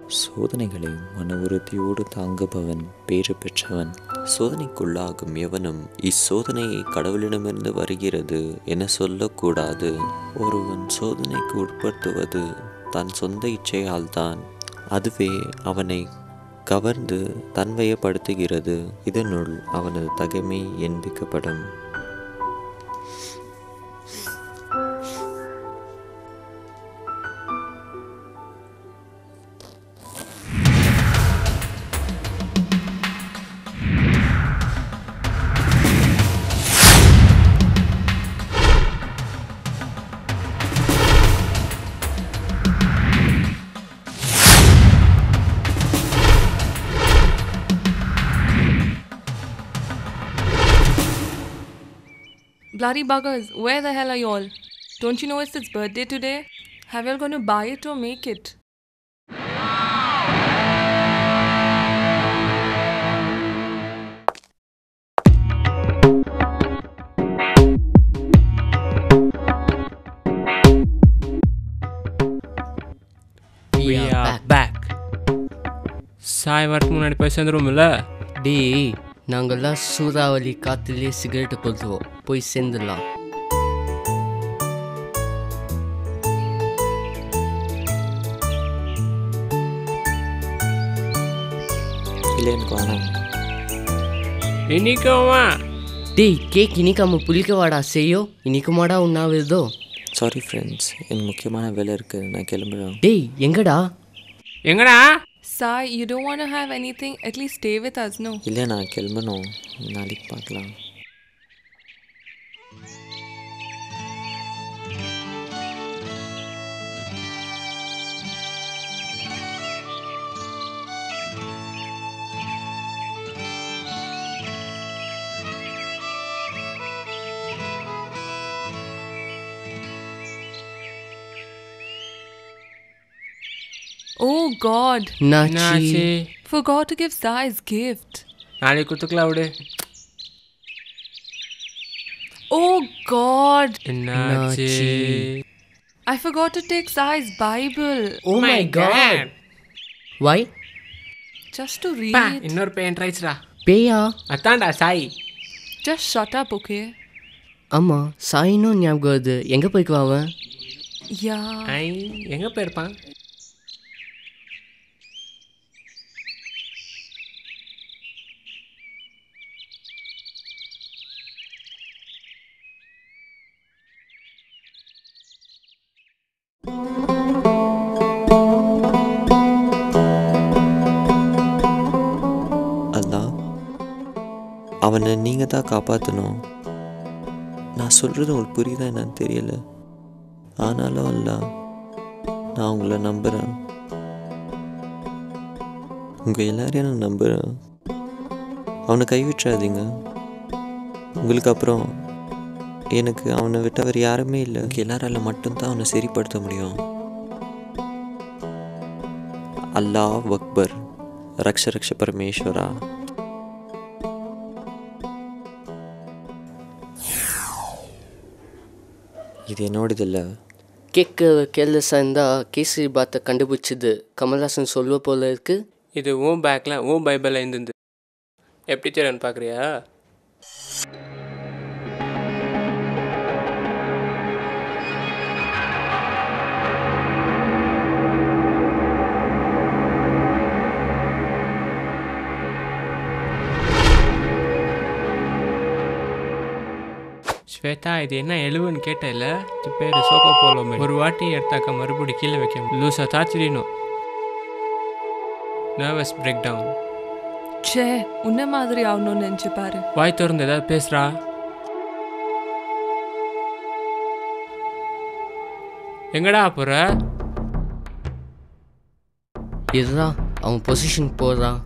சோதனைகளை மன உறுதியோடு தாங்குபவன் பேறு பெற்றவன் சோதனைக்குள்ளாகும் எவனும் இச்சோதனையை கடவுளிடமிருந்து வருகிறது என சொல்லக்கூடாது ஒருவன் சோதனைக்கு உட்படுத்துவது தன் சொந்த இச்சையால் தான் அதுவே அவனை கவர்ந்து தன்வயப்படுத்துகிறது இதனுள் அவனது தகைமை எண்பிக்கப்படும் Bloody buggers, where the hell are you all? Don't you know it's its birthday today? Have you all going to buy it or make it? We are back. Sai வரக்கு முன்னாடி போய் சேர்ந்துருவோம்ல டேய் நாங்கள்லாம் சூறாவளி காத்துலேயே சிகரெட்டு கொளுத்துவோம் போய் சேர்ந்துடலாம் இல்லை எனக்கு வேணாம் இன்னைக்குமா டேய் கேக் இனிக்காம புளிக்க வாடா செய்யோ இனிக்குமாடா உண்ணாவிருதோ சாரி ஃப்ரெண்ட்ஸ் எனக்கு முக்கியமான வேலை இருக்குது நான் கிளம்புறேன் டேய் எங்கடா எங்கடா Sai, you don't want to have anything? At least stay with us, no? இல்லை நான் கிளம்பணும் நாளைக்கு பார்க்கலாம் Oh God! என்னாச்சு என்னாச்சு Forgot to give Sai his gift. நாளைக்கு கொடுத்துக்கலாம் விடு Oh God! என்னாச்சு I forgot to take Sai's Bible. Oh my god why Just to read. பா இன்னொரு பெயின் ரைட்ஸ்டா பேயா அத்தான்டா Sai Just shut up, okay? ஆமா சாயினும் ஞாபகம் வருது எங்க போய்க்குவா அவன் Yeah. ஐ எங்க போயிருப்பான் அதான் அவனை நீங்கள் தான் காப்பாற்றணும் நான் சொல்கிறது உங்களுக்கு புரியுதா என்னன்னு தெரியல ஆனாலும் அல்ல நான் உங்களை நம்புகிறேன் உங்கள் எல்லாரையும் நான் நம்புகிறேன் அவனை கைவிட்டுறாதீங்க உங்களுக்கு அப்புறம் எனக்கு அவனை விட்ட வேறு யாருமே இல்லை உங்கள் எல்லாரால மட்டும்தான் அவனை சரிப்படுத்த முடியும் அல்லாஹ் அக்பர் ರಕ್ಷ ರಕ್ಷ ಪರಮೇಶ್ವರ இது என்னோடதில்ல கேட்க கேர்லெஸ்ஸாக இருந்தால் கேசரி பாத்தை கண்டுபிடிச்சது கமல்ஹாசன் சொல்வ போல இருக்கு இது உன் பேக்கில் உன் பைபிளில் இருந்தது எப்படி தெரியும்னு பார்க்குறியா ஸ்வேதா இது என்ன எழுவுன்னு கேட்டல இது பேர் சோகோ போலோ ஒரு வாட்டி எடுத்தாக்க மறுபடி கீழே வைக்க லூஸா தாச்சிடணும் நர்வஸ் பிரேக் டவுன் ச்சே உன்ன மாதிரி ஆகணும்னு நினச்சி பாரு வாய் திறந்து ஏதாவது பேசுறா எங்கடா போற இதுதான் அவன் பொசிஷன் போடுறான்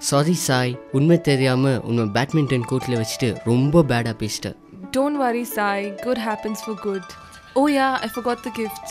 சாரி சாய் உண்மை தெரியாமல் உன்னை பேட்மிண்டன் கோர்ட்டில் வச்சுட்டு ரொம்ப பேடாக பேசிட்டேன் Don't worry, Sai. Good happens for good. Oh, yeah, I forgot the gift.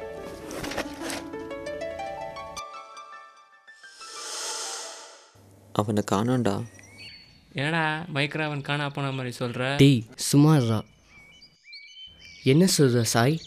அவனை காணோண்டா என்னடா மைக்ராவன் காணா போன மாதிரி சொல்கிற டேய் சுமாரா என்ன சொல்கிற சாய்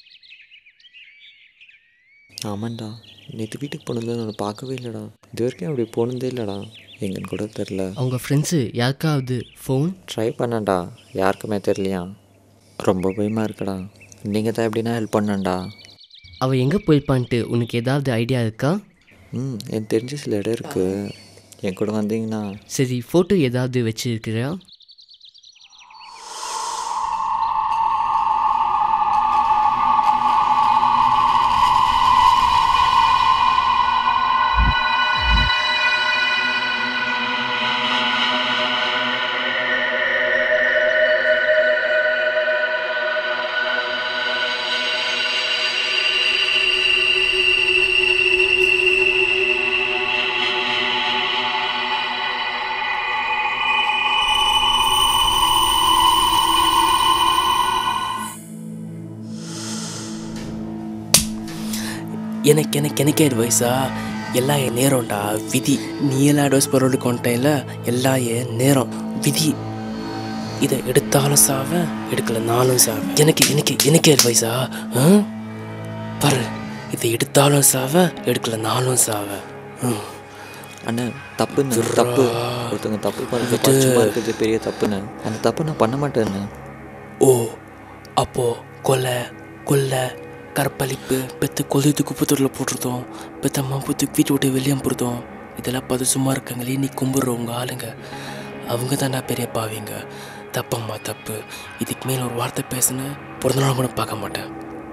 ஆமாண்டா நேற்று வீட்டுக்கு போனதுல நான் பார்க்கவே இல்லைடா இது வரைக்கும் அப்படி போனதே இல்லைடா எங்கன்னு கூட தெரில அவங்க ஃப்ரெண்ட்ஸு யாருக்காவது ஃபோன் ட்ரை பண்ணேன்டா யாருக்குமே தெரியலையா ரொம்ப பயமாக இருக்குடா நீங்கள் தான் எப்படின்னா ஹெல்ப் பண்ணேன்டா அவள் எங்கே போயிருப்பான்ட்டு உனக்கு ஏதாவது ஐடியா இருக்கா ம் எனக்கு தெரிஞ்ச சில இடம் இருக்குது என் கூட வந்தீங்கன்னா சரி ஃபோட்டோ ஏதாவது வச்சிருக்கிறியா எனக்கு எனக்கு எனக்கே அட்வைஸா எல்லாம் என் நேரம்டா விதி நீ எல்லாம் அட்வைஸ் போகிறோடு கொண்டையில் எல்லாம் என் நேரம் விதி இதை எடுத்தாலும் சாவேன் எடுக்கல நானும் சாவேன் எனக்கு எனக்கு எனக்கே அட்வைஸா பாரு இதை எடுத்தாலும் சாவேன் எடுக்கல நானும் சாவேன் ம். அண்ணன் தப்புன்னு தப்பு ஒருத்தவங்க தப்பு பண்ணுறது பட்சமாக இருக்கிறது பெரிய தப்புன்னு அந்த தப்பு நான் பண்ண மாட்டேன்னு ஓ அப்போ கொலை கொள்ளை கற்பழிப்பு பெத்த கொலைத்து குப்பத்தூரில் போட்டுருதோம் பெத்த அம்மா புத்து வீட்டை விட்டு வெளியே போடுறதும் இதெல்லாம் பார்த்து சும்மா இருக்காங்களே நீ கும்பிட்றவங்க ஆளுங்க அவங்க தான்டா பெரிய பாவிங்க தப்பம்மா தப்பு இதுக்கு மேலே ஒரு வார்த்தை பேசுனேன் பிறந்த நாள் கூட பார்க்க மாட்டேன்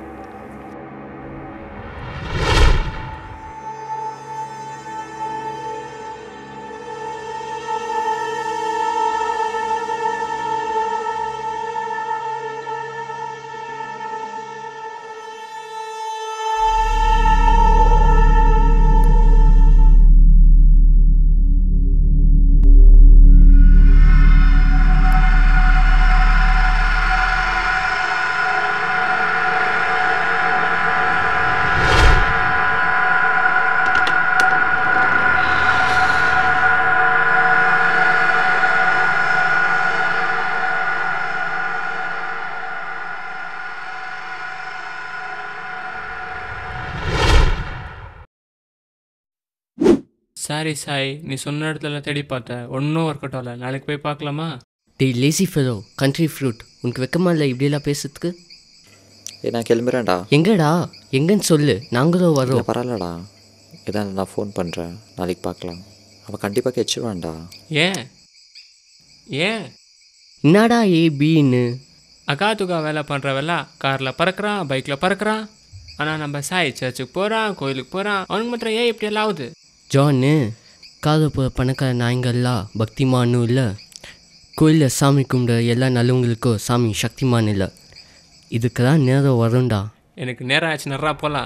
சாரி சாய் நீ சொன்ன இடத்துல தேடி பார்த்தேன் ஒன்றும் ஒர்க் அவுட் ஆகல நாளைக்கு போய் பார்க்கலாமா டேய் லேசி ஃபெலோ கண்ட்ரி ஃப்ரூட் உனக்கு வெக்கமா இல்லை இப்படியெல்லாம் பேசுறதுக்கு ஏ நான் கிளம்புறேன்டா எங்கடா எங்கன்னு சொல்லு நாங்களும் இல்லை வரோம் பரவாயில்லடா இதான் நான் ஃபோன் பண்ணுறேன் நாளைக்கு பார்க்கலாம் அவள் கண்டிப்பாக கெச்சிருவான்டா ஏன் ஏன் என்னடா ஏ பின்னு அகாத்துகா வேலை பண்ணுறவெல்லாம் காரில் பறக்கிறான் பைக்கில் பறக்கிறான் ஆனால் நம்ம சாய் சர்ச்சுக்கு போகிறான் கோயிலுக்கு போகிறான் அவனுக்கு மாத்திரம் ஏன் இப்படி எல்லாம் ஆகுது ஜானு காது போகிற பணக்கார நாய்ங்கள்லாம் பக்திமானும் இல்லை கோயிலில் சாமி கும்பிட எல்லா நல்லவங்களுக்கும் சாமி சக்திமான் இல்லை இதுக்கு தான் நேரம் வரும்டா எனக்கு நேரம் ஆச்சு நிறையா போகலாம்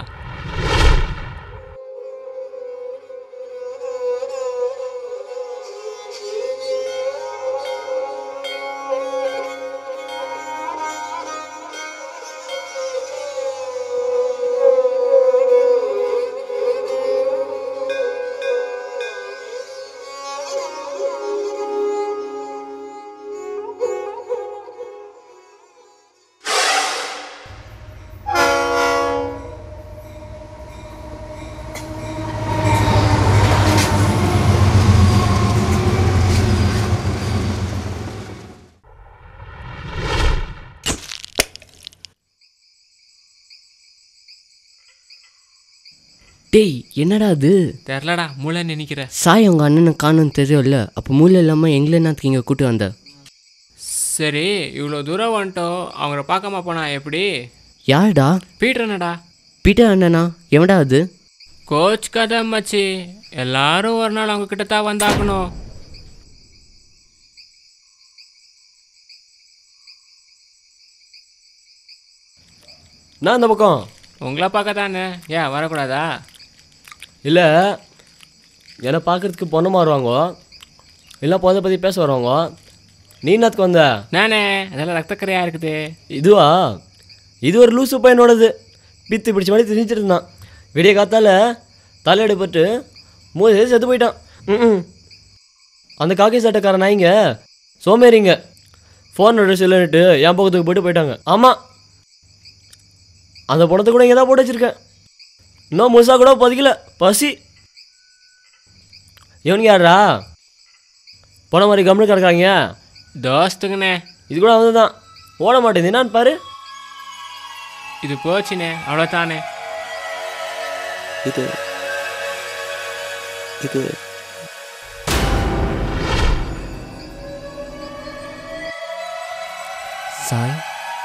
டேய் என்னடா அது தெரிலடா மூளை நினைக்கிற சாய் அவங்க அண்ணனை காணும்னு தெரியும்ல அப்போ மூளை இல்லாமல் எங்களை என்னத்துக்கு இங்கே கூட்டு வந்த சரி இவ்வளோ தூரம் வந்துட்டோம் அவங்கள பார்க்காம போனா எப்படி யாருடா பீட்டர்னடா பீட்டர் அண்ணனா எவன்டா அது கோச் கதை மச்சி எல்லாரும் ஒரு நாள் அவங்க கிட்ட தான் வந்தாகணும் நான் இந்த பக்கம் உங்களை பார்க்க தானே ஏன் வரக்கூடாதா இல்லை என்னை பார்க்கறதுக்கு பொண்ணு மாறுவாங்க இல்லை இப்போ அதை பற்றி பேச வரவங்க நீ என்னத்துக்கு வந்த நானே அதெல்லாம் ரத்தக்கரையாக இருக்குது இதுவா இது ஒரு லூசு பையனோடது பித்து பிடிச்ச மாதிரி திணிச்சிட்டு இருந்தான் விடிய காத்தால தலையடிப்பட்டு மூணு செத்து போயிட்டான் ம் அந்த காக்கி சட்டைக்கார நாய்ங்க சோமேறிங்க ஃபோன் அட்ரஸ் இல்லைன்னுட்டு என் பக்கத்துக்கு போயிட்டு போயிட்டாங்க ஆமாம் அந்த பணத்தை கூட இங்கே தான் போட்டு வச்சுருக்கேன் இன்னும் முழுசாக கூட பதிக்கல பசி இவனுங்க யாரா போன மாதிரி கம்னு கிடக்காங்க தோஸ்துங்கண்ணே இது கூட வந்து தான் ஓட மாட்டேங்குது என்னான்னு பாரு இது போச்சுண்ணே அவ்வளோதானே இது இது சாய்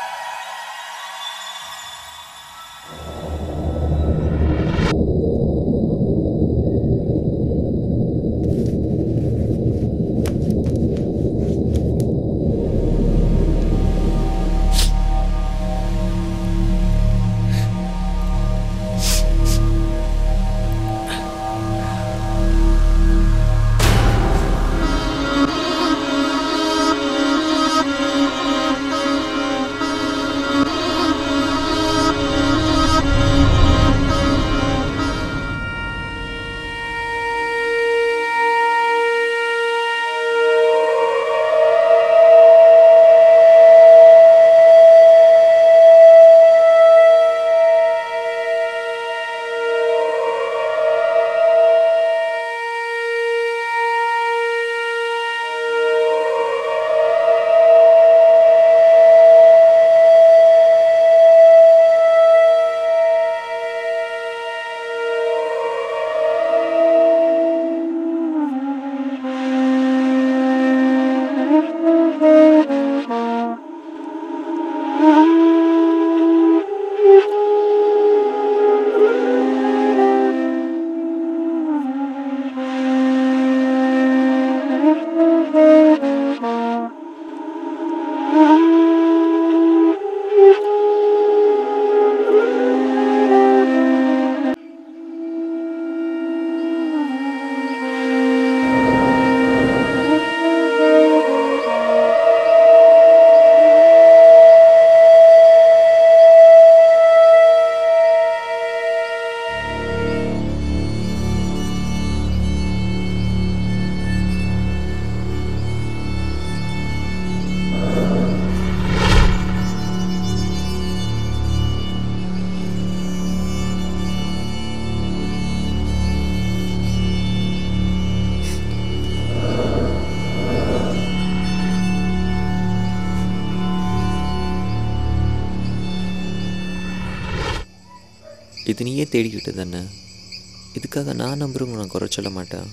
இது நீயே தேடிக்கிட்டு தானே இதுக்காக நான் நம்புறவங்க நான் குறை சொல்ல மாட்டேன்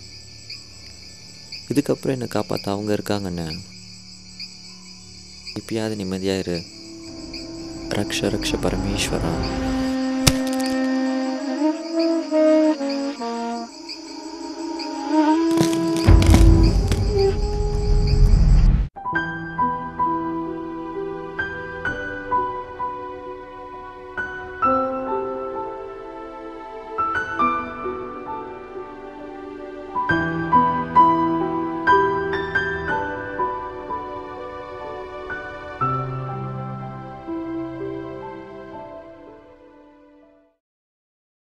இதுக்கப்புறம் என்னை காப்பாற்ற அவங்க இருக்காங்கண்ணே இப்பயாவது நிம்மதியாக இரு ரக்ஷ ரக்ஷ பரமேஸ்வரா